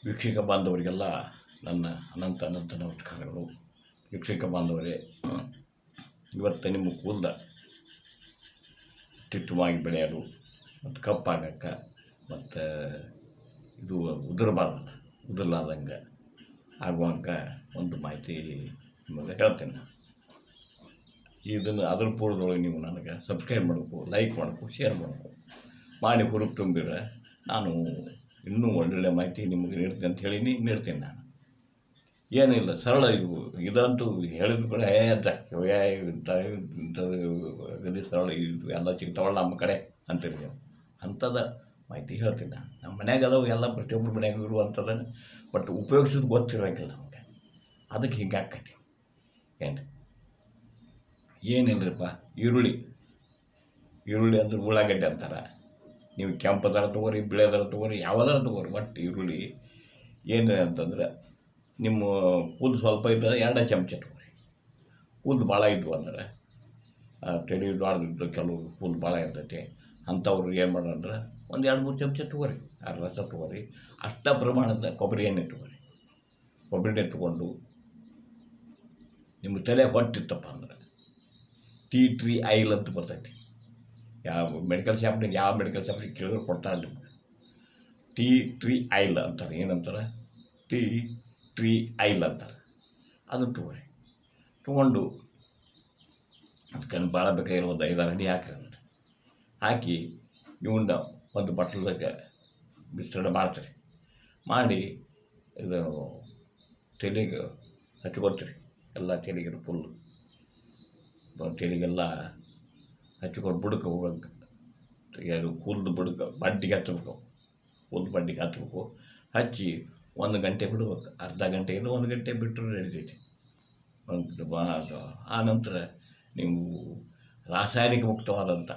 ವೀಕ್ಷಕ ಬಾಂಧವರಿಗೆಲ್ಲ ನನ್ನ ಅನಂತ ಅನಂತ ನಮಸ್ಕಾರಗಳು ವೀಕ್ಷಕ ಬಾಂಧವರೇ ಇವತ್ತು ನಿಮ್ಮ ಕೂದಲ ತಿಟ್ಟುವಾಗಿ ಬೆಳೆಯಲು ಮತ್ತು ಕಪ್ಪಾಗಕ್ಕೆ ಮತ್ತು ಇದು ಉದುರಬಾರ್ದಲ್ಲ ಉದುರ್ಲಾರ್ದಂಗೆ ಆಗುವಂಗ ಒಂದು ಮಾಹಿತಿ ನಿಮಗೆ ಹೇಳ್ತೇನೆ ನಾನು ಇದನ್ನು ಅದ್ರ ಪೂರ್ವದೊಳಗೆ ನೀವು ನನಗೆ ಸಬ್ಸ್ಕ್ರೈಬ್ ಮಾಡಬೇಕು ಲೈಕ್ ಮಾಡಬೇಕು ಶೇರ್ ಮಾಡಬೇಕು ಮಾಡಿ ಹುರುಪು ತುಂಬಿದ್ರೆ ನಾನು ಇನ್ನೂ ಒಳ್ಳೊಳ್ಳೆ ಮಾಹಿತಿ ನಿಮಗೆ ನೀಡ್ತೀನಿ ಅಂತ ಹೇಳೀನಿ ನೀಡ್ತೀನಿ ನಾನು ಏನಿಲ್ಲ ಸರಳ ಇದು ಇದಂತೂ ಹೇಳಿದ ಕೂಡ ಏ ಅಂತ ಏ ಇಂಥ ಇಂಥದ್ದು ಅಗದಿ ಸರಳ ಇದು ಎಲ್ಲ ಸಿಗ್ತಾವಲ್ಲ ನಮ್ಮ ಕಡೆ ಅಂತೀರಿ ನೀವು ಅಂಥದ್ದು ಮಾಹಿತಿ ಹೇಳ್ತೀನಿ ನಾನು ನಮ್ಮ ಮನ್ಯಾಗ ಅದಾವು ಎಲ್ಲ ಪ್ರತಿಯೊಬ್ಬರ ಮನ್ಯಾಗ ಇರುವಂಥದ್ದನ್ನು ಬಟ್ ಉಪಯೋಗಿಸೋದು ಗೊತ್ತಿರೋಂಗಿಲ್ಲ ನಮಗೆ ಅದಕ್ಕೆ ಹಿಂಗೆ ಆಕೈತಿ ಏನು ಏನಿಲ್ಲರಿಪ್ಪ ಈರುಳ್ಳಿ ಈರುಳ್ಳಿ ಅಂದ್ರೆ ಉಳ್ಳಾಗಡ್ಡೆ ಅಂತಾರೆ ನೀವು ಕೆಂಪದರ ತೊಗೋರಿ ಬಿಳೆದರ ತೊಗೋರಿ ಯಾವುದರ ತೊಗೋರಿ ಒಟ್ಟು ಈರುಳ್ಳಿ ಏನು ಅಂತಂದ್ರೆ ನಿಮ್ಮ ಕೂದಲು ಸ್ವಲ್ಪ ಇದ್ದರೆ ಎರಡೇ ಚಮಚ ತೊಗೋರಿ ಕೂದಲು ಭಾಳ ಇದ್ವು ಅಂದ್ರೆ ಆ, ತಲೆ ದೊಡ್ಡದಿದ್ದು ಕೆಲವು ಕೂದಲು ಭಾಳ ಇರ್ತೈತಿ ಅಂಥವ್ರು ಏನು ಮಾಡೋಂದ್ರೆ ಒಂದು ಎರಡು ಮೂರು ಚಮಚ ತೊಗೋರಿ ಆ ರಸ ತೊಗೋರಿ ಅಷ್ಟ ಪ್ರಮಾಣದ ಕೊಬ್ಬರಿ ಎಣ್ಣೆ ತೊಗೋರಿ ಕೊಬ್ಬರಿ ಎಣ್ಣೆ ತೊಗೊಂಡು ನಿಮ್ಮ ತಲೆ ಹೊಟ್ಟಿತ್ತಪ್ಪ ಅಂದ್ರೆ ಟೀ ಟ್ರೀ ಐಲ್ ಅಂತ ಬರ್ತೈತಿ ಯಾವ ಮೆಡಿಕಲ್ ಶಾಪ್ನಾಗ ಯಾವ ಮೆಡಿಕಲ್ ಶಾಪ್ನಾಗ ಕೇಳಿದ್ರು ಕೊಡ್ತಾರೆ ನಿಮ್ಗೆ ಟೀ ಟ್ರೀ ಐಲ್ ಅಂತಾರೆ ಏನಂತಾರೆ ಟೀ ಟ್ರೀ ಐಲ್ ಅಂತಾರೆ ಅದು ತೊಗೊಳ್ಳಿ ತೊಗೊಂಡು ಅದಕ್ಕೆ ಭಾಳ ಬೇಕಾಗಿರೋ ಒಂದು ಐದಾರು ಅಡಿ ಹಾಕ್ರಿ ಅದನ್ನು ಹಾಕಿ ಇವನ್ನ ಒಂದು ಬಟ್ಲದಾಗ ಮಿಶ್ರಣ ಮಾಡ್ತೀರಿ ಮಾಡಿ ಇದು ತಲೆಗೆ ಹಚ್ಕೊಳ್ತೀರಿ ಎಲ್ಲ ತಲೆಗೆ ಫುಲ್ಲು ತಲೆಗೆಲ್ಲ ಹಚ್ಕೊಂಡು ಬುಡಕ್ಕೆ ಹೋಗಂಗೆ ಯಾರು ಕೂದಲು ಬುಡಕ್ಕೆ ಬಡ್ಡಿಗೆ ಹಚ್ಬೇಕು ಕೂದಲು ಬಡ್ಡಿಗೆ ಹಚ್ಬೇಕು ಹಚ್ಚಿ ಒಂದು ಗಂಟೆ ಬಿಡ್ಬೇಕು ಅರ್ಧ ಗಂಟೆ ಇಲ್ಲ ಒಂದು ಗಂಟೆ ಬಿಟ್ಟರು ನಡೀತೈತಿ ಒಂದು ಬಾ- ಅದು ಆ ನಂತರ ನೀವು ರಾಸಾಯನಿಕ ಮುಕ್ತವಾದಂಥ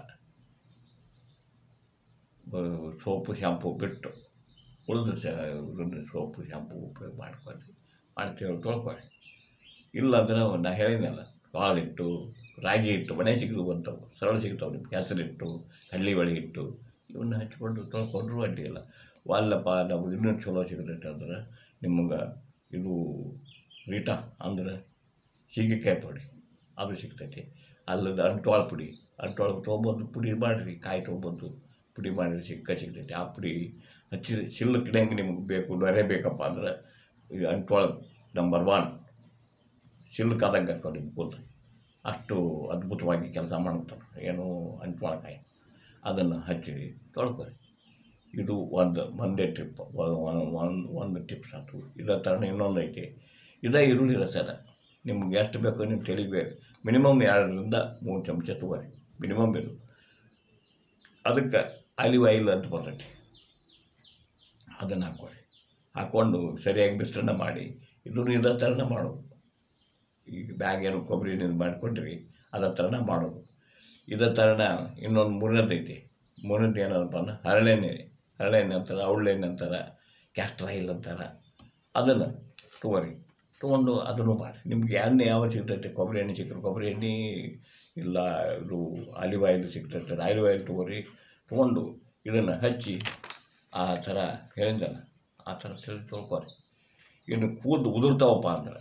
ಬ- ಸೋಪು ಶಾಂಪು ಬಿಟ್ಟು ಉಳಿದು ಸೋಪು ಶಾಂಪು ಉಪಯೋಗ ಮಾಡ್ಕೊಳ್ಳಿ ಮಾಡ್ತೀವಿ ತೊಳ್ಕೊಳ್ಳಿ ಇಲ್ಲಾಂದ್ರೆ ನಾ ಹೇಳಿದ್ನಲ್ಲ ಜೋಳ ಹಿಟ್ಟು ರಾಗಿ ಹಿಟ್ಟು ಮನೆ ಸಿಗುವಂಥವು ಸರಳ ಸಿಗ್ತಾವೆ ನಿಮ್ಗೆ ಹೆಸರು ಹಿಟ್ಟು ಕಡ್ಲಿ ಬೇಳೆ ಹಿಟ್ಟು ಇವನ್ನ ಹಚ್ಕೊಂಡು ತೊಳ್ಕೊಂಡ್ರು ಅಡ್ಡಿ ಇಲ್ಲ ಅಲ್ಲಪ್ಪ ನಮ್ಗೆ ಇನ್ನೂ ಚಲೋ ಸಿಗತೈತೆ ಅಂದ್ರೆ ನಿಮಗೆ ಇದು ರೀಟಾ ಅಂದ್ರೆ ಸೀಗೆಕಾಯಿ ಪುಡಿ ಅದು ಸಿಗ್ತೈತಿ ಅಲ್ಲದ ಅಂಟ್ವಾಳ ಪುಡಿ ಅಂಟ್ವಾಳ ತೊಗೊಂಬಂದು ಪುಡಿ ಮಾಡಿರಿ ಕಾಯಿ ತೊಗೊಂಬಂದು ಪುಡಿ ಮಾಡಿರಿ ಸಿಕ್ಕ ಸಿಗ್ತೈತಿ ಆ ಪುಡಿ ಹಚ್ಚಿ ಸಿಲ್ಲಕ್ಕೆ ಇಡಂಗೆ ನಿಮ್ಗೆ ಬೇಕು ನೊರೆ ಬೇಕಪ್ಪ ಅಂದ್ರೆ ಈ ಅಂಟ್ವಾಳ ನಂಬರ್ ಒನ್ ಸಿಲ್ಕಾದಂಗೆ ಹಾಕೋ ನಿಮ್ಮ ಕೂದಲು ಅಷ್ಟು ಅದ್ಭುತವಾಗಿ ಕೆಲಸ ಮಾಡುತ್ತಾರೆ ಏನು ಅಂಟ್ವಾಳಕಾಯಿ ಅದನ್ನು ಹಚ್ಚಿ ತೊಳ್ಕೊರಿ ಇದು ಒಂದು ಒಂದೇ ಟಿಪ್ ಒಂದು ಒಂದು ಟಿಪ್ಸ್ ಆಯ್ತು ಇದೇ ಥರ ಇನ್ನೊಂದು ಐತಿ ಇದೇ ಈರುಳ್ಳಿ ರಸದ ನಿಮ್ಗೆ ಎಷ್ಟು ಬೇಕು ನೀವು ತಿಳಿಬೇಕು ಮಿನಿಮಮ್ ಎರಡರಿಂದ ಮೂರು ಚಮಚ ತಗೋರಿ ಮಿನಿಮಮ್ ಇದು ಅದಕ್ಕೆ ಆಲಿವ್ ಆಯಿಲ್ ಅಂತ ಬರ್ತೈತಿ ಅದನ್ನು ಹಾಕೋರಿ ಹಾಕ್ಕೊಂಡು ಸರಿಯಾಗಿ ಮಿಶ್ರಣ ಮಾಡಿ ಇದನ್ನು ಇದೇ ಥರನೇ ಮಾಡೋದು ಈಗ ಬ್ಯಾಗ್ ಏನು ಕೊಬ್ಬರಿ ನೀರು ಮಾಡಿಕೊಂಡ್ರಿ ಅದೇ ಥರನ ಮಾಡೋದು ಇದೇ ಥರನ ಇನ್ನೊಂದು ಮೂರನೇದು ಐತಿ ಮೂರನೇದು ಏನಪ್ಪ ಅಂದ್ರೆ ಹರಳೆಣ್ಣೆ ಹರಳೆಣ್ಣೆ ಅಂತಾರೆ ಅವಳೆಣ್ಣೆ ಅಂತಾರೆ ಕ್ಯಾಸ್ಟ್ರ್ ಆಯಿಲ್ ಅಂತಾರೆ ಅದನ್ನು ತೊಗೊರಿ ತೊಗೊಂಡು ಅದನ್ನು ಮಾಡಿ ನಿಮ್ಗೆ ಎಣ್ಣೆ ಯಾವ ಸಿಗ್ತೈತೆ ಕೊಬ್ಬರಿ ಎಣ್ಣೆ ಸಿಕ್ಕರೆ ಕೊಬ್ಬರಿ ಎಣ್ಣೆ ಇಲ್ಲ ಇದು ಆಲಿವ್ ಆಯಿಲ್ ಸಿಗ್ತೈತೆ ಆಲಿವ್ ಆಯಿಲ್ ತೊಗೊರಿ ತೊಗೊಂಡು ಇದನ್ನು ಹಚ್ಚಿ ಆ ಥರ ಹೇಳಿದ್ದಲ್ಲ ಆ ಥರ ತಿಳಿ ತೊಳ್ಕೊರಿ ಇನ್ನು ಕೂದಲು ಉದುರ್ತಾವಪ್ಪ ಅಂದ್ರೆ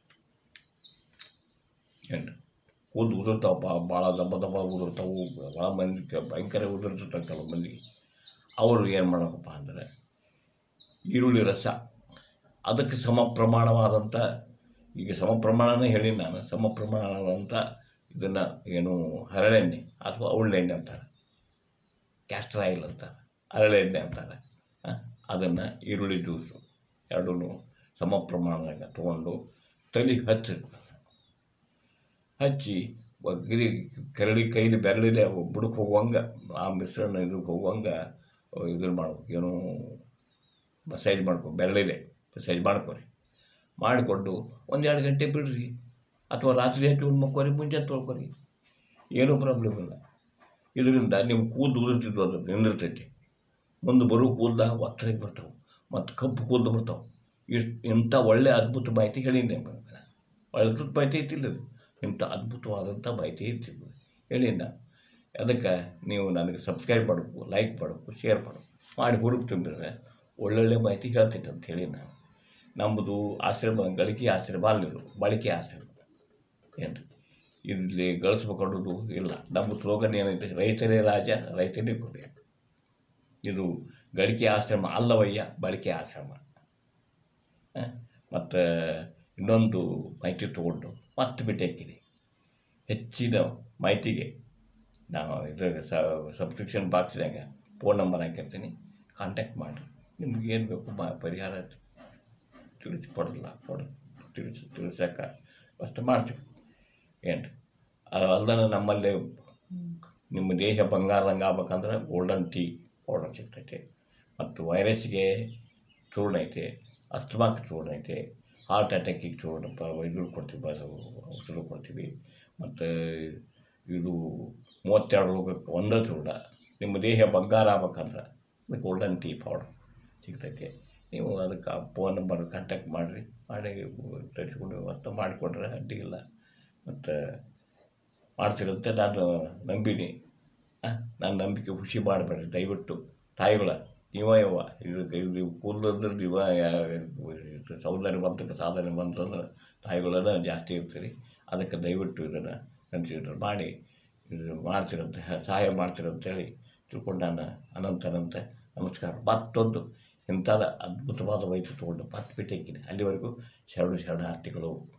ಏನು ಕೂದಲು ಉದುರ್ತಾವಪ್ಪ ಭಾಳ ದಬ್ಬ ದಬ್ಬ ಉದುರ್ತಾವು ಭಾಳ ಮಂದಿ ಕೆ- ಭಯಂಕರ ಉದುರ್ತಿರ್ತಾರೆ ಕೆಲವು ಮಂದಿ ಅವರು ಏನು ಮಾಡಬೇಕಪ್ಪ ಅಂದರೆ ಈರುಳ್ಳಿ ರಸ ಅದಕ್ಕೆ ಸಮ ಪ್ರಮಾಣವಾದಂಥ ಈಗ ಸಮ ಪ್ರಮಾಣನೇ ಹೇಳಿ ನಾನು ಸಮ ಪ್ರಮಾಣವಾದಂಥ ಇದನ್ನು ಏನು ಹರಳೆಣ್ಣೆ ಅಥವಾ ಅವಳೆಣ್ಣೆ ಅಂತಾರೆ ಕ್ಯಾಸ್ಟರ್ ಆಯಿಲ್ ಅಂತಾರೆ ಹರಳೆಣ್ಣೆ ಅಂತಾರೆ ಅದನ್ನು ಈರುಳ್ಳಿ ಜ್ಯೂಸು ಎರಡೂ ಸಮ ಪ್ರಮಾಣದಾಗ ತೊಗೊಂಡು ತಲೆಗೆ ಹಚ್ಚಿರ್ಬೇಕು ಹಚ್ಚಿ ಗಿರಿ ಕೆರಳಿ ಕೈಲಿ ಬೆರಳಿಲೆ ಬುಡಕ್ಕೆ ಹೋಗುವಂಗೆ ಆ ಮಿಶ್ರಣ ಇದಕ್ಕೆ ಹೋಗುವಂಗೆ ಇದನ್ನು ಮಾಡ್ಬೇಕು ಏನು ಮಸಾಜ್ ಮಾಡ್ಕೊ ಬೆರಳಿಲೆ ಮಸಾಜ್ ಮಾಡ್ಕೊರಿ ಮಾಡಿಕೊಂಡು ಒಂದೆರಡು ಗಂಟೆ ಬಿಡ್ರಿ ಅಥವಾ ರಾತ್ರಿ ಹಚ್ಚಿ ಮಕ್ಕೋರಿ ಮುಂಜಾನೆ ತೊಳ್ಕೊರಿ ಏನೂ ಪ್ರಾಬ್ಲಮ್ ಇಲ್ಲ ಇದರಿಂದ ನಿಮ್ಮ ಕೂದಲು ಉದುರ್ತಿದ್ವು ಅದು ನಿಂದಿರ್ತೈತಿ ಮುಂದೆ ಬರೋ ಕೂದಲ ಒತ್ತರಿಗೆ ಬರ್ತಾವೆ ಮತ್ತು ಕಪ್ಪು ಕೂದಲು ಬರ್ತಾವೆ ಇಷ್ಟು ಇಂಥ ಒಳ್ಳೆಯ ಅದ್ಭುತ ಮಾಹಿತಿ ಹೇಳೀನಿ ನಿಮಗೆ ನಾನು. ಒಳ್ಳೆ ಅದ್ಭುತ ಮಾಹಿತಿ ಐತಿಲ್ಲ ಇದು. ಇಂಥ ಅದ್ಭುತವಾದಂಥ ಮಾಹಿತಿ ಇರ್ತಿದ್ವು ಹೇಳಿ ನಾನು ಅದಕ್ಕೆ ನೀವು ನನಗೆ ಸಬ್ಸ್ಕ್ರೈಬ್ ಮಾಡಬೇಕು ಲೈಕ್ ಮಾಡಬೇಕು ಶೇರ್ ಮಾಡಬೇಕು ಮಾಡಿ ಹುರುಪು ತುಂಬಿದ್ರೆ ಒಳ್ಳೊಳ್ಳೆ ಮಾಹಿತಿ ಹೇಳ್ತೀನಿ ಅಂತ ಹೇಳಿ ನಾನು ನಮ್ಮದು ಆಶ್ರಮ ಗಳಿಕೆ ಆಶ್ರಮ ಅಲ್ಲಿರು ಬಳಕೆ ಆಶ್ರಮ ಏನು ಇಲ್ಲಿ ಗಳಿಸ್ಬೇಕು ಅನ್ನೋದು ಇಲ್ಲ ನಮ್ಮ ಸ್ಲೋಗನ್ ಏನೈತೆ ರೈತರೇ ರಾಜ ರೈತನೇ ಕೊನೆ ಇದು ಗಳಿಕೆ ಆಶ್ರಮ ಅಲ್ಲವಯ್ಯ ಬಳಕೆ ಆಶ್ರಮ ಮತ್ತು ಇನ್ನೊಂದು ಮಾಹಿತಿ ತೊಗೊಂಡು ಮತ್ತೆ ಬಿಟ್ಟು ಹಾಕಿದೆ ಹೆಚ್ಚಿನ ಮಾಹಿತಿಗೆ ನಾವು ಇದ್ರಾಗ ಸಬ್ಸ್ಕ್ರಿಪ್ಷನ್ ಬಾಕ್ಸ್ದಾಗ ಫೋನ್ ನಂಬರ್ ಹಾಕಿರ್ತೀನಿ ಕಾಂಟ್ಯಾಕ್ಟ್ ಮಾಡಿ ನಿಮ್ಗೆ ಏನು ಬೇಕು ಮಾ ಪರಿಹಾರ ತಿಳಿಸಿ ಕೊಡಲ್ಲ ಕೊಡ ತಿಳಿಸಿ ತಿಳಿಸೋಕೆ ಅಷ್ಟು ಮಾಡ್ತೀವಿ ಏನು ಅಲ್ಲದೆ ನಮ್ಮಲ್ಲಿ ನಿಮ್ಮ ದೇಹ ಬಂಗಾರದಂಗೆ ಆಗ್ಬೇಕಂದ್ರೆ ಗೋಲ್ಡನ್ ಟೀ ಪೌಡರ್ ಸಿಗ್ತೈತೆ ಮತ್ತು ವೈರಸ್ಗೆ ಚೂರ್ಣ ಐತೆ ಅಸ್ತಮಾಕ್ಕೆ ಚೂರ್ಣ ಐತೆ ಹಾರ್ಟ್ ಅಟ್ಯಾಕಿಗೆ ಚೂರ್ಣ ಪ ಇದು ಕೊಡ್ತೀವಿ ಬ ಔಷಧ ಕೊಡ್ತೀವಿ ಮತ್ತು ಇದು ಮೂವತ್ತೆರಡು ರೋಗಕ್ಕೆ ಒಂದೇ ಚೂರ್ಣ ನಿಮ್ಮ ದೇಹ ಬಂಗಾರ ಆಗ್ಬೇಕಂದ್ರೆ ಗೋಲ್ಡನ್ ಟೀ ಪೌಡರ್ ಸಿಗ್ತೈತೆ ನೀವು ಅದಕ್ಕೆ ಫೋನ್ ನಂಬರ್ ಕಾಂಟ್ಯಾಕ್ಟ್ ಮಾಡಿರಿ ಮಾಡಿ ತರಿಸ್ಕೊಂಡು ವ್ಯವಸ್ಥೆ ಮಾಡಿಕೊಟ್ರೆ ಅಡ್ಡಿ ಇಲ್ಲ ಮತ್ತು ಮಾಡ್ತಿರಂತೆ ನಾನು ನಂಬಿನಿ ನಾನು ನಂಬಿಕೆ ಖುಷಿ ಮಾಡಬೇಡ್ರಿ ದಯವಿಟ್ಟು ತಾಯಿಗಳ ನೀವ ಯವ್ವ ಇದು ಇದು ಕೂದಲಂದ್ರೆ ನೀವ ಸೌಂದರ್ಯ ಬಂತಕ್ಕೆ ಸಾಧನೆ ಬಂತಂದ್ರೆ ತಾಯಿಗಳನ್ನ ಜಾಸ್ತಿ ಇರ್ತೀರಿ ಅದಕ್ಕೆ ದಯವಿಟ್ಟು ಇದನ್ನು ಕನ್ಸಿಡರ್ ಮಾಡಿ ಇದು ಮಾಡ್ತಿರಂತೆ ಸಹಾಯ ಮಾಡ್ತಿರಂತೇಳಿ ತಿಳ್ಕೊಂಡು ನಾನು ಅನಂತ ಅನಂತ ನಮಸ್ಕಾರ ಮತ್ತೊಂದು ಇಂಥದ ಅದ್ಭುತವಾದ ವೈದ್ಯ ತೊಗೊಂಡು ಮತ್ತೆ ಬಿಟ್ಟು ಹಾಕಿನಿ ಅಲ್ಲಿವರೆಗೂ ಶರಣ ಶರಣಾರ್ಥಿಗಳು